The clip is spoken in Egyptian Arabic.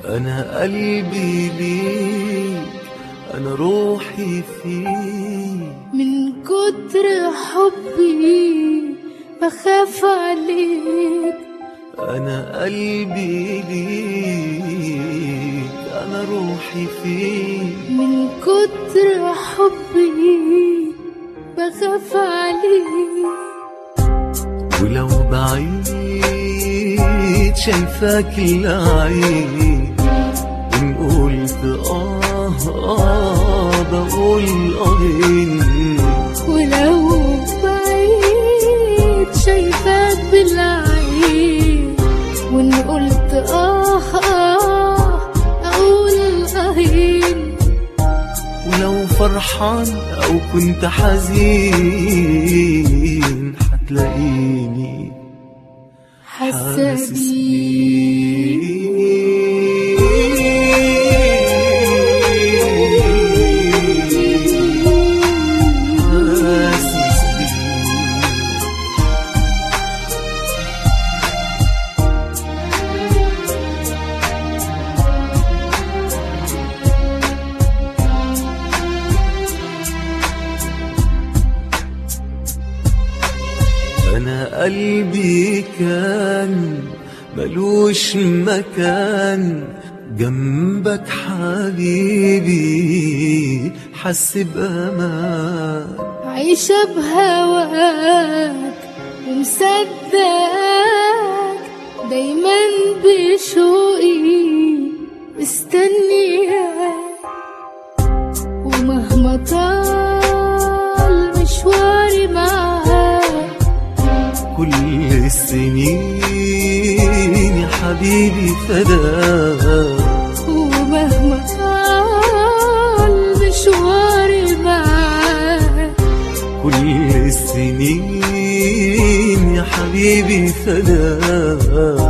أنا قلبي ليك أنا روحي فيك من كتر حبي بخاف عليك أنا قلبي ليك أنا روحي فيك من كتر حبي بخاف عليك ولو بعيد شايفاك العين إن قلت آه آه بقول آهين ولو بعيد شايفاك بالعين وان قلت اه اه اقول اهين ولو فرحان أو كنت حزين حتلاقيني حاسه حاسس بيك حاسس بيك أنا قلبي كان ملوش مكان جنبك حبيبي حس بأمان عايشة بهواك ومصدقك دايما بشوقي مستنياك ومهما طال مشواري معاك كل السنين يا حبيبي فداك ومهما طال مشواري معاك كل السنين يا حبيبي فداك